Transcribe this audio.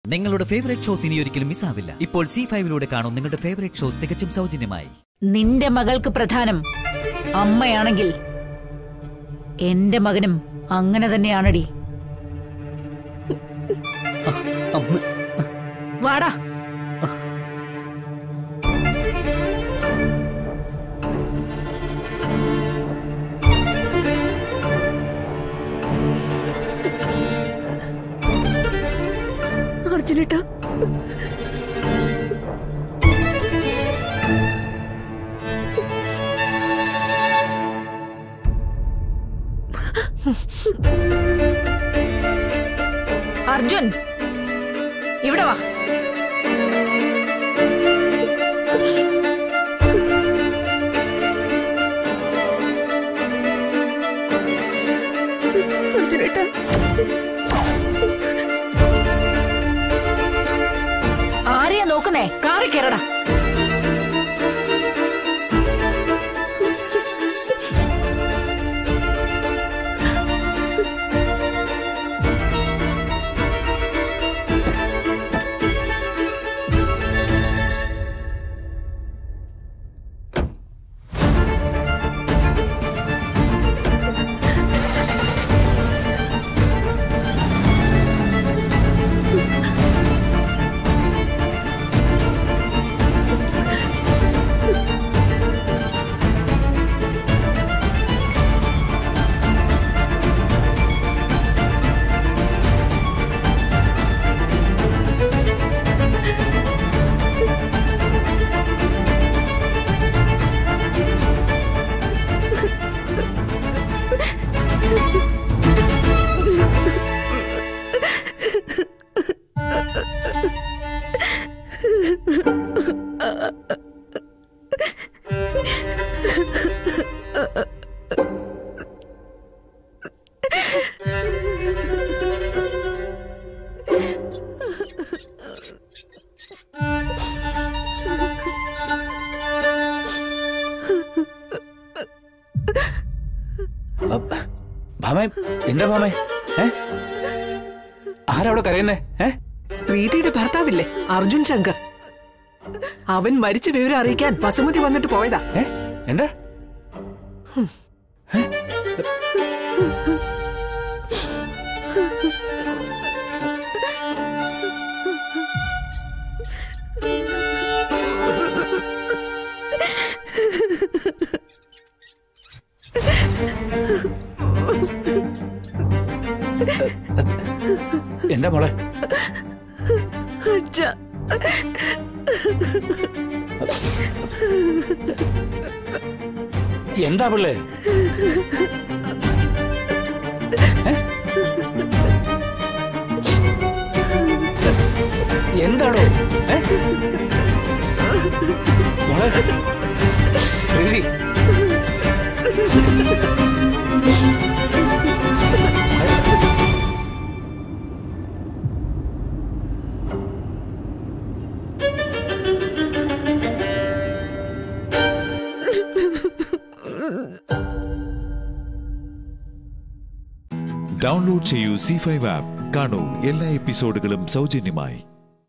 നിങ്ങളുടെ favourite shows ഇനി ഒരിക്കലും മിസ്സാവില്ല ഇപ്പോൾ സി ഫൈവിലൂടെ കാണും നിങ്ങളുടെ ഫേവറേറ്റ് ഷോ തികച്ചും സൗജന്യമായി നിന്റെ മകൾക്ക് പ്രധാനം അമ്മയാണെങ്കിൽ എന്റെ മകനും അങ്ങനെ തന്നെയാണടി അമ്മ വാടാ അർജുനേട്ടാ അർജുൻ ഇവിടെ വാ അർജുനേട്ടാ ആരെയാ നോക്കുന്നേ കാറി കയറടാ ഭാമേ എന്താ ഭാമേ ഏ ആരവിടെ കരയുന്നേ ഏ പ്രീതിയുടെ ഭർത്താവില്ലേ അർജുൻ ശങ്കർ അവൻ മരിച്ച വിവരം അറിയിക്കാൻ വസുമതി വന്നിട്ട് പോയതാ ഏ എന്താ ഏ? എന്താ മോളെ അച്ഛാ എന്താ പിള്ളേ ഏ? എന്താണോ ഏ? മോളെ പ്രീതി ഡൗൺലോഡ് ചെയ്യൂ സി ഫൈവ് ആപ്പ് കാണൂ എല്ലാ എപ്പിസോഡുകളും സൗജന്യമായി